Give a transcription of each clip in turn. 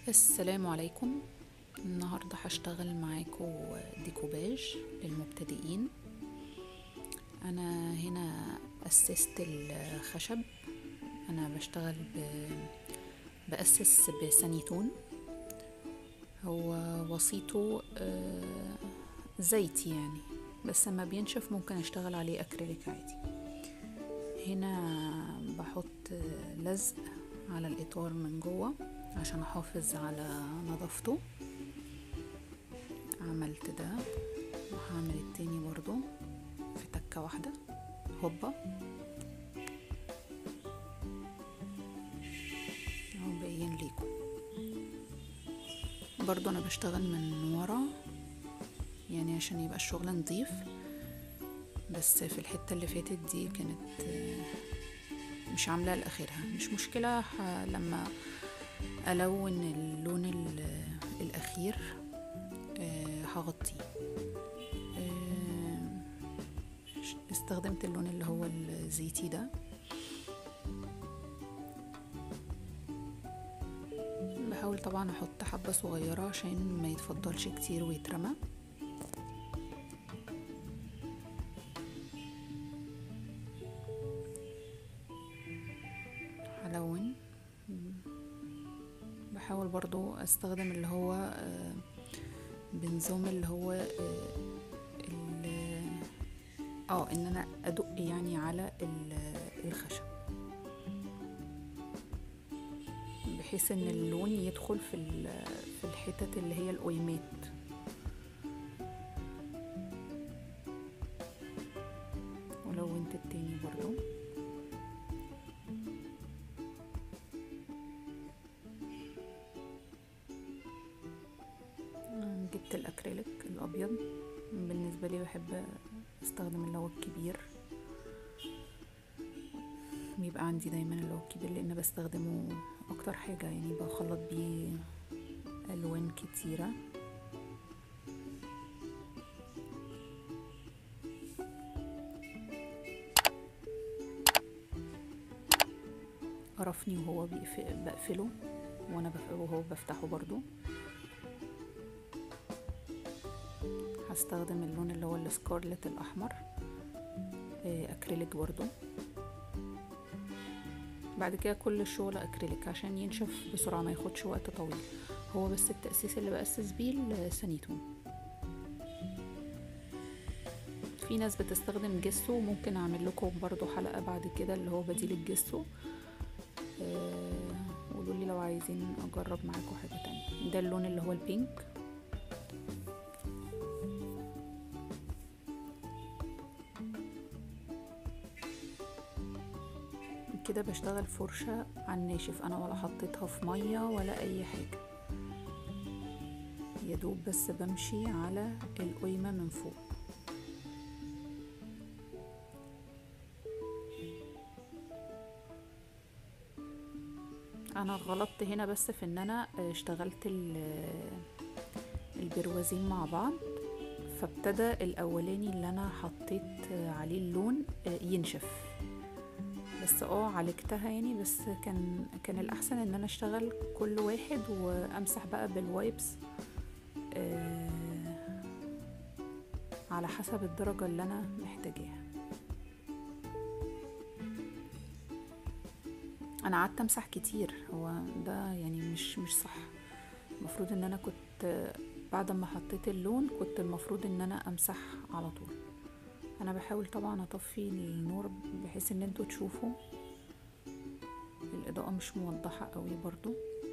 السلام عليكم النهاردة هشتغل معاكم ديكوباج للمبتدئين أنا هنا أسست الخشب أنا بشتغل ب... بأسس بسانيتون هو وسيطه آه، زيتي يعني بس لما بينشف ممكن أشتغل عليه أكريليك عادي هنا بحط لزق على الإطار من جوه عشان أحافظ على نظافته عملت ده وهعمل التاني برضو في تكة واحدة هوبا اهو مبين ليكم برضو انا بشتغل من ورا يعني عشان يبقى الشغل نظيف بس في الحتة اللي فاتت دي كانت آه، مش عاملة لآخرها مش مشكلة ه- لما ألون اللون ال- الأخير آه، هغطيه آه، استخدمت اللون اللي هو الزيتي ده بحاول طبعا احط حبة صغيرة عشان ما يتفضلش كتير ويترمى هلون بحاول برضو استخدم اللي هو آه، بنظام اللي هو آه، ال- اه ان انا ادق يعني على ال- الخشب بحيث ان اللون يدخل في ال- في الحتت اللي هي القويمات ولونت التاني برضو جبت الاكريليك الابيض بالنسبه لي بحب استخدم اللي هو الكبير بيبقى عندي دايما اللي هو الكبير لان بستخدمه اكتر حاجه يعني بخلط بيه الوان كتيره قرفني وهو بيقف- بقفله وانا بف... وهو بفتحه برضو هستخدم اللون اللي هو السكارلت الاحمر آه، اكريليك برضو بعد كده كل الشغل اكريليك عشان ينشف بسرعه ما ياخدش وقت طويل هو بس التاسيس اللي باسس بيه السانيتون في ناس بتستخدم جسو ممكن اعمل لكم برضو حلقه بعد كده اللي هو بديل الجسو آه، قولوا لي لو عايزين اجرب معاكم حاجه تانية ده اللون اللي هو البينك كده بشتغل فرشة على الناشف انا ولا حطيتها في مية ولا اي حاجة يا دوب بس بمشي على القيمة من فوق انا غلطت هنا بس في ان انا اشتغلت ال- البروازين مع بعض فابتدى الاولاني اللي انا حطيت عليه اللون ينشف بس اه عالجتها يعني بس كان كان الاحسن ان انا اشتغل كل واحد وامسح بقى بالوايبس آه، على حسب الدرجة اللي انا محتاجاها انا قعدت امسح كتير هو ده يعني مش مش صح المفروض ان انا كنت بعد ما حطيت اللون كنت المفروض ان انا امسح على طول انا بحاول طبعا اطفي النور بحيث ان انتوا تشوفوا الاضاءة مش موضحة قوي برضو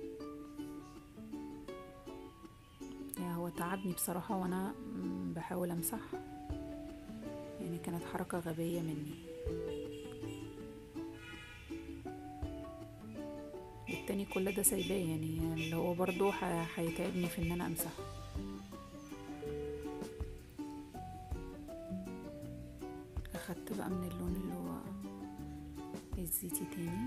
يعني هو تعبني بصراحة وانا م- بحاول امسح يعني كانت حركة غبية مني والتاني كل ده سايباه يعني اللي هو برضو ح- هيتعبني في ان انا امسحه اخدت بقى من اللون اللي هو الزيتي تاني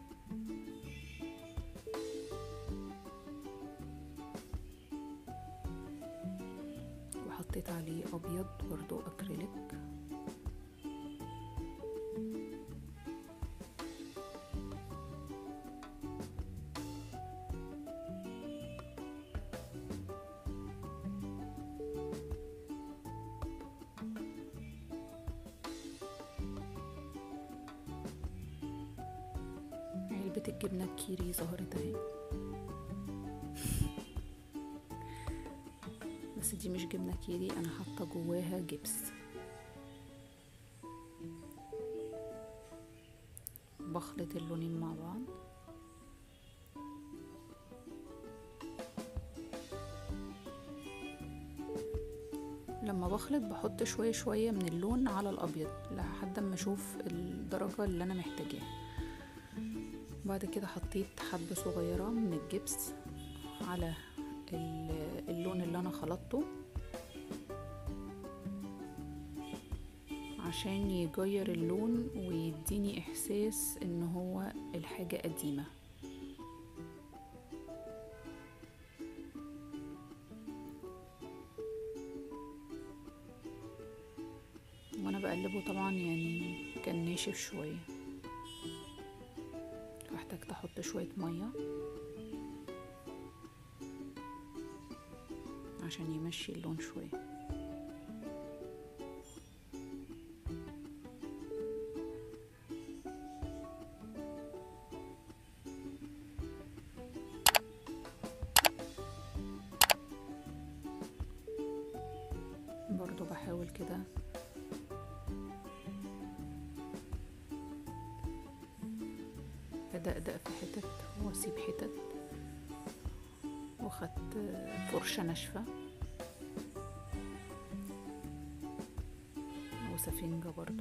وحطيت عليه ابيض برضو اكريليك الجبنة الكيري ظهرت اهي بس دي مش جبنة كيري انا حاطة جواها جبس بخلط اللونين مع بعض لما بخلط بحط شوية شوية من اللون على الأبيض لحد ما أشوف الدرجة اللي أنا محتاجاها بعد كده حطيت حبة صغيرة من الجبس على اللون اللي أنا خلطته عشان يغير اللون ويديني إحساس إن هو الحاجة قديمة وانا بقلبه طبعا يعني كان ناشف شوية فاحتاجت احط شوية مية عشان يمشي اللون شوية برضو بحاول كده أدقدق في حتت وأسيب حتت وخدت فرشة ناشفة وسفنجة برضو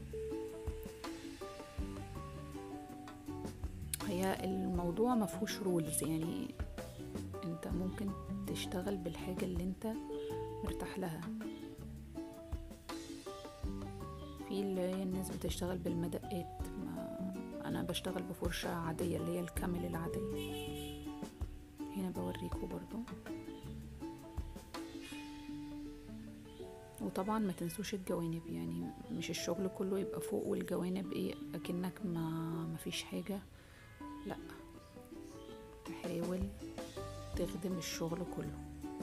هي الموضوع مفهوش رولز يعني انت ممكن تشتغل بالحاجة اللي انت مرتاح لها في اللي هي الناس بتشتغل بالمدقات ما انا بشتغل بفرشة عادية اللي هي الكامل العادية هنا بوريكم برضو وطبعا ما تنسوش الجوانب يعني مش الشغل كله يبقى فوق والجوانب ايه اكنك ما مفيش حاجة لا تحاول تخدم الشغل كله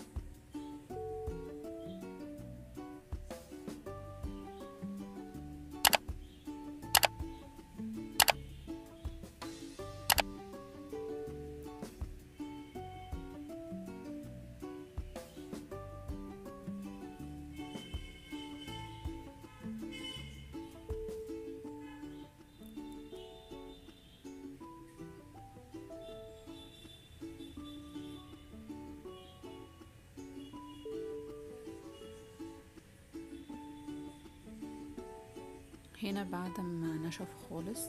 هنا بعد ما نشف خالص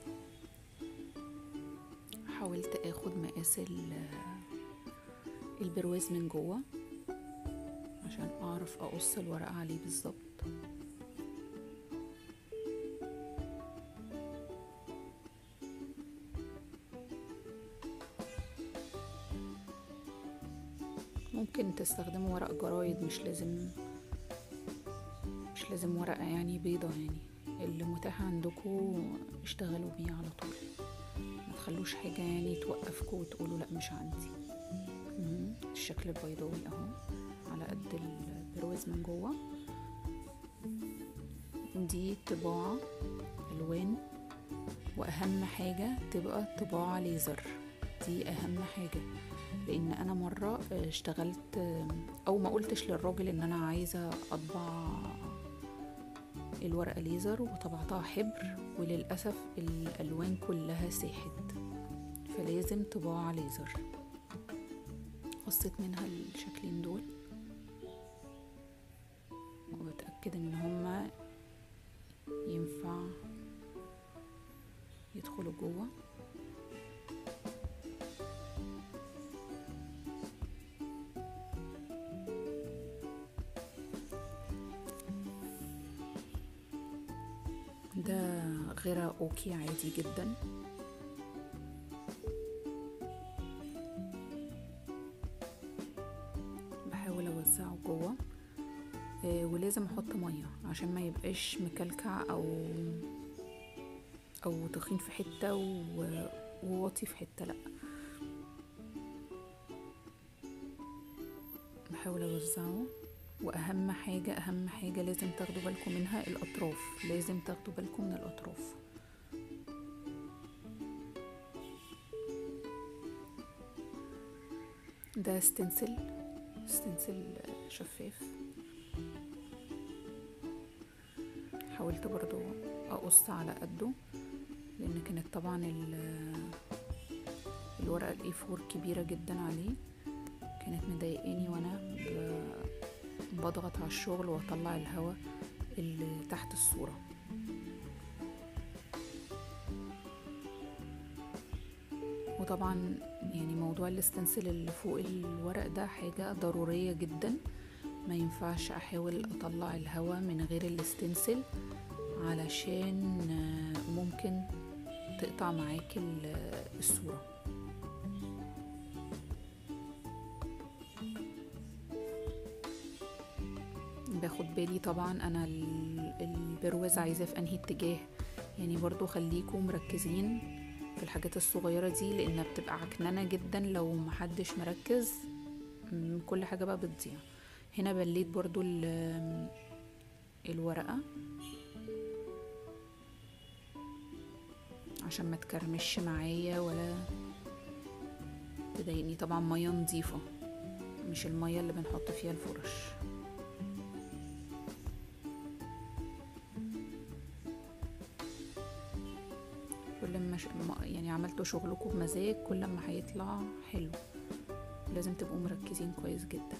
حاولت اخد مقاس البرواز من جوه عشان اعرف اقص الورقة عليه بالظبط ممكن تستخدموا ورق جرايد مش لازم مش لازم ورقة يعني بيضة يعني اللي متاح عندكم اشتغلوا بيه على طول ما تخلوش حاجة يعني توقفكم وتقولوا لا مش عندي الشكل البيضاوي اهو على قد البرواز من جوه دي طباعة الوان واهم حاجة تبقى طباعة ليزر دي اهم حاجة لان انا مرة اشتغلت او ما قلتش للراجل ان انا عايزة اطبع الورقة ليزر وطبعتها حبر وللأسف الألوان كلها ساحت فلازم طباعة ليزر قصيت منها الشكلين دول وبتأكد ان هما ينفع يدخلوا جوه ده غير اوكي عادي جدا بحاول اوزعه جوه آه ولازم احط ميه عشان ما يبقاش مكلكع او او تخين في حته وواطي في حته لا بحاول اوزعه واهم حاجة اهم حاجة لازم تاخدوا بالكم منها الاطراف لازم تاخدوا بالكم من الاطراف ده ستنسل ستنسل شفاف حاولت برضو اقص على قده لان كانت طبعا ال- الورقة الاي فور كبيرة جدا عليه كانت مضايقاني وانا ب- بضغط على الشغل واطلع الهواء اللي تحت الصورة وطبعا يعني موضوع الاستنسل اللي فوق الورق ده حاجة ضرورية جدا ما ينفعش احاول اطلع الهواء من غير الاستنسل علشان آه، ممكن تقطع معاك ال- الصورة باخد بالي طبعا انا ال- البرواز عايزاه في انهي اتجاه يعني برضو خليكم مركزين في الحاجات الصغيرة دي لانها بتبقى عكننة جدا لو محدش مركز م، كل حاجة بقى بتضيع هنا بليت برضو ال- الورقة عشان ما تكرمش معايا ولا تضايقني طبعا مية نظيفة مش المية اللي بنحط فيها الفرش كل ما ش... ما- يعني عملتوا شغلكم بمزاج كل ما هيطلع حلو لازم تبقوا مركزين كويس جدا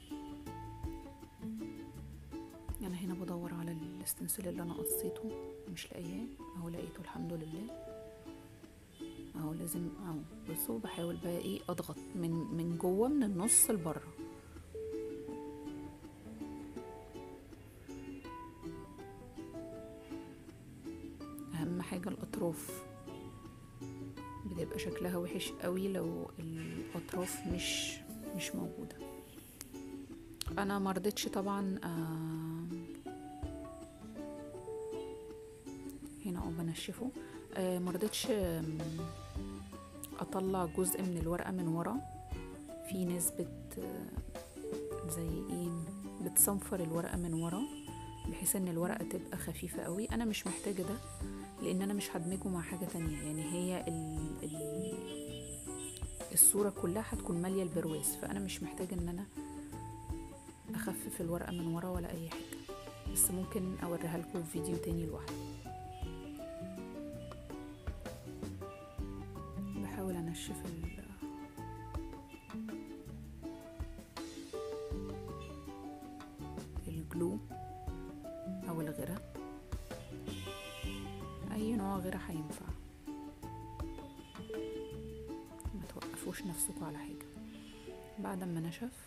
انا هنا بدور على الاستنسال اللي انا قصيته مش لاقياه اهو لقيته الحمد لله اهو لازم اهو بصوا بحاول بقى ايه اضغط من من جوه من النص لبره اهم حاجه الاطراف بتبقى شكلها وحش قوي لو الاطراف مش مش موجوده انا مرضتش طبعا آه هنا اه بنشفه آه مرضتش آم، اطلع جزء من الورقه من ورا في ناس بت آه، زي ايه بتصنفر الورقه من ورا بحيث ان الورقه تبقى خفيفه قوي انا مش محتاجه ده لان انا مش هدمجه مع حاجه تانية يعني هي ال ال الصوره كلها هتكون ماليه البرواز فانا مش محتاجه ان انا اخفف الورقه من ورا ولا اي حاجه بس ممكن اوريها لكم في فيديو تاني لوحده بحاول انشف ال الجلو او الغرة اي نوع غرة هينفع ما توقفوش نفسكم على حاجة بعد ما نشف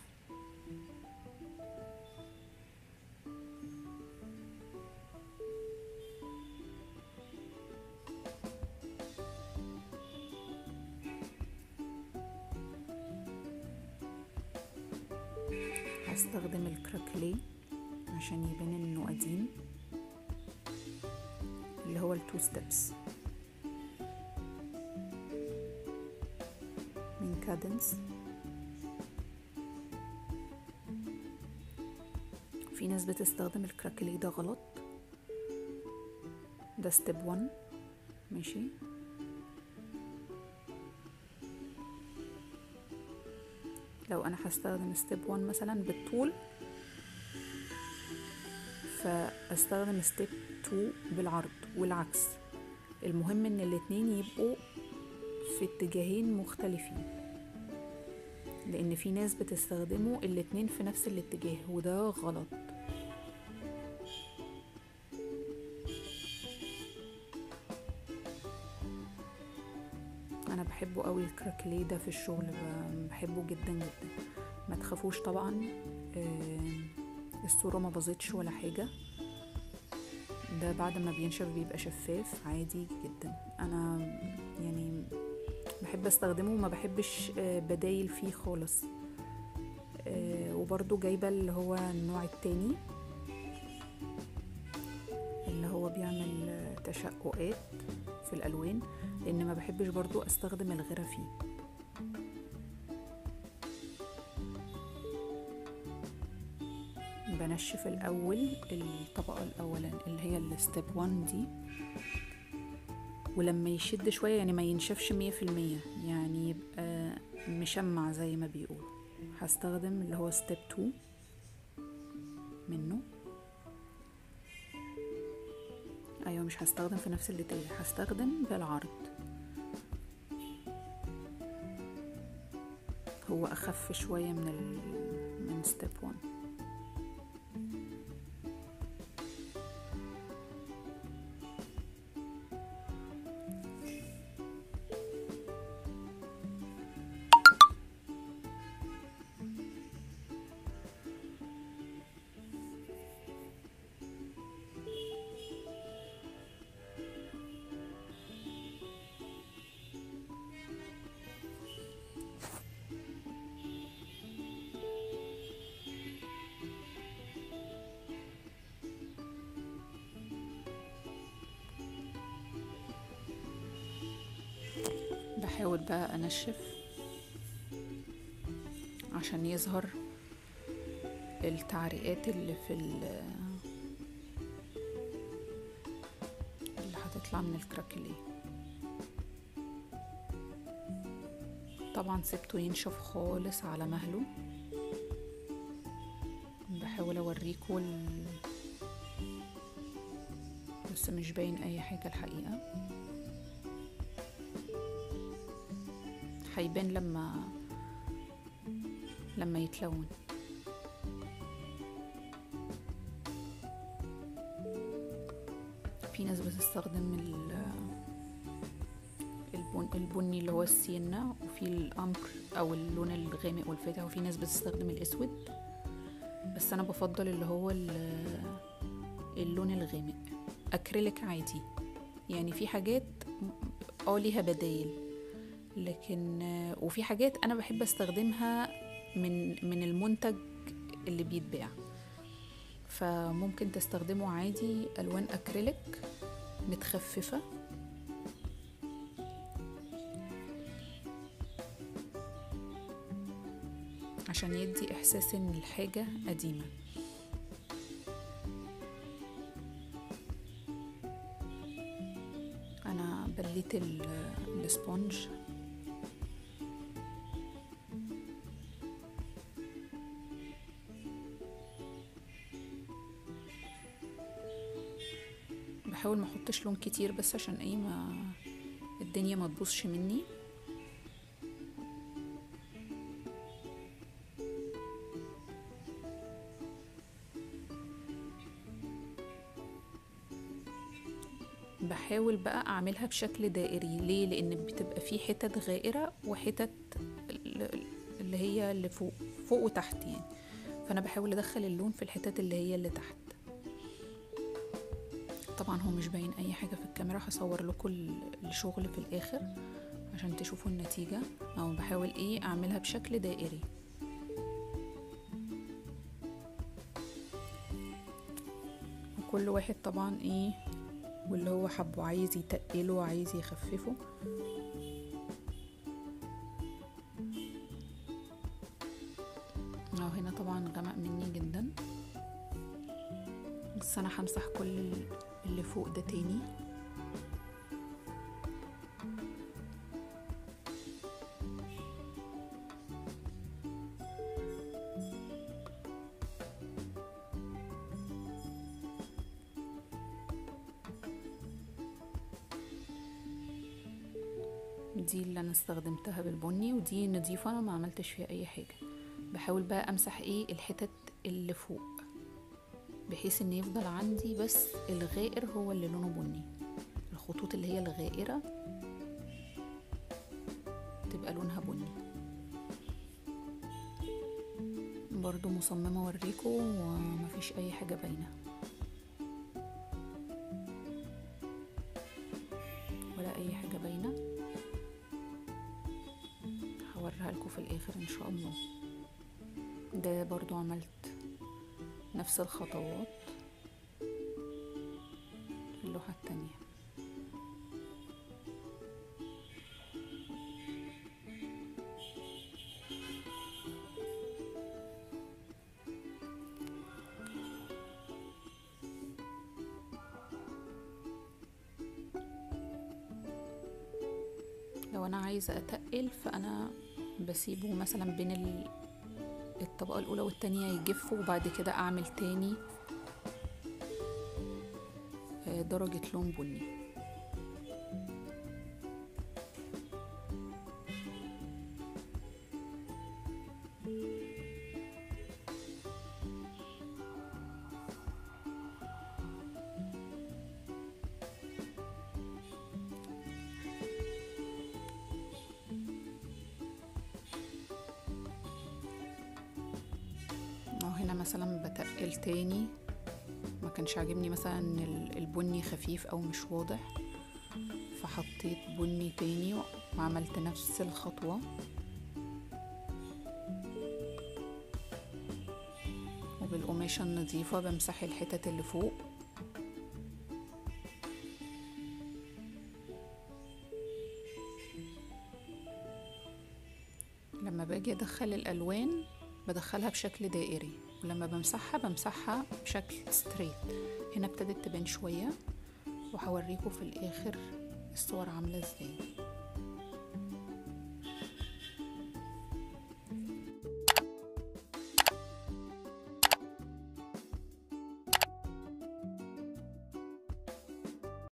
هستخدم الكراكلي عشان يبان انه قديم اللي هو التو ستيبس من كادنس في ناس بتستخدم الكراكلي ده غلط ده ستيب 1 ماشي لو انا هستخدم ستيب 1 مثلا بالطول فاستخدم ستيب 2 بالعرض والعكس المهم ان الاتنين يبقوا في اتجاهين مختلفين لان في ناس بتستخدموا الاتنين في نفس الاتجاه وده غلط انا بحبه قوي الكراكلي ده في الشغل ب- بحبه جدا جدا ما تخافوش طبعا آه، الصورة ما باظتش ولا حاجة ده بعد ما بينشف بيبقى شفاف عادي جدا انا يعني بحب استخدمه وما بحبش آه، بدايل فيه خالص آه، وبرضو جايبة اللي هو النوع التاني اللي هو بيعمل آه، تشققات في الالوان لان ما بحبش برضو استخدم الغيرة فيه بنشف الاول الطبقة الاولانية اللي هي الستيب 1 دي ولما يشد شوية يعني ما ينشفش مية في المية يعني يبقى مشمع زي ما بيقولوا هستخدم اللي هو ستيب 2 منه ايوه مش هستخدم في نفس الاتجاه هستخدم بالعرض هو اخف شويه من ال من ستيب 1 بحاول بقى انشف عشان يظهر التعريقات اللي في ال اللي هتطلع من الكراكليه طبعا سبته ينشف خالص على مهله بحاول اوريكم ال... بس مش باين اي حاجه الحقيقه هيبان لما لما يتلون في ناس بتستخدم ال البن البني اللي هو السينة وفي الأمر أو اللون الغامق والفاتح وفي ناس بتستخدم الأسود بس أنا بفضل اللي هو اللون الغامق أكريليك عادي يعني في حاجات اه ليها بدايل لكن وفي حاجات انا بحب استخدمها من من المنتج اللي بيتباع فممكن تستخدموا عادي الوان اكريليك متخففه عشان يدي احساس ان الحاجه قديمه انا بليت السبونج بحاول ما احطش لون كتير بس عشان ايه ما الدنيا ما تبوظش مني بحاول بقى اعملها بشكل دائري ليه لان بتبقى في حتت غائره وحتت اللي هي اللي فوق فوق وتحت يعني فانا بحاول ادخل اللون في الحتت اللي هي اللي تحت طبعا هو مش باين اي حاجه في الكاميرا هصور لكم الشغل في الاخر عشان تشوفوا النتيجه او بحاول ايه اعملها بشكل دائري وكل واحد طبعا ايه واللي هو حبه عايز يتقله عايز يخففه اهو هنا طبعا غمق مني جدا بس انا همسح كل اللي فوق ده تاني دي اللي انا استخدمتها بالبني ودي نظيفة انا ما عملتش فيها اي حاجة بحاول بقى امسح ايه الحتت اللي فوق بحيث ان يفضل عندي بس الغائر هو اللي لونه بني الخطوط اللي هي الغائرة تبقى لونها بني برضو مصممة اوريكم ومفيش اي حاجة باينة ولا اي حاجة باينة هوريها لكم في الاخر ان شاء الله ده برضو عملت نفس الخطوات في اللوحة التانية لو انا عايزة اتقل فانا بسيبه مثلا بين الطبقة الأولى والتانية يجفوا وبعد كده أعمل تاني آه، درجة لون بني أو هنا مثلا بتقل تاني ما كانش عاجبني مثلا إن ال- البني خفيف او مش واضح فحطيت بني تاني وعملت نفس الخطوة وبالقماشة النظيفة بمسح الحتت اللي فوق لما باجي ادخل الالوان بدخلها بشكل دائري ولما بمسحها بمسحها بشكل ستريت هنا ابتدت تبان شوية وهوريكم في الاخر الصور عاملة ازاي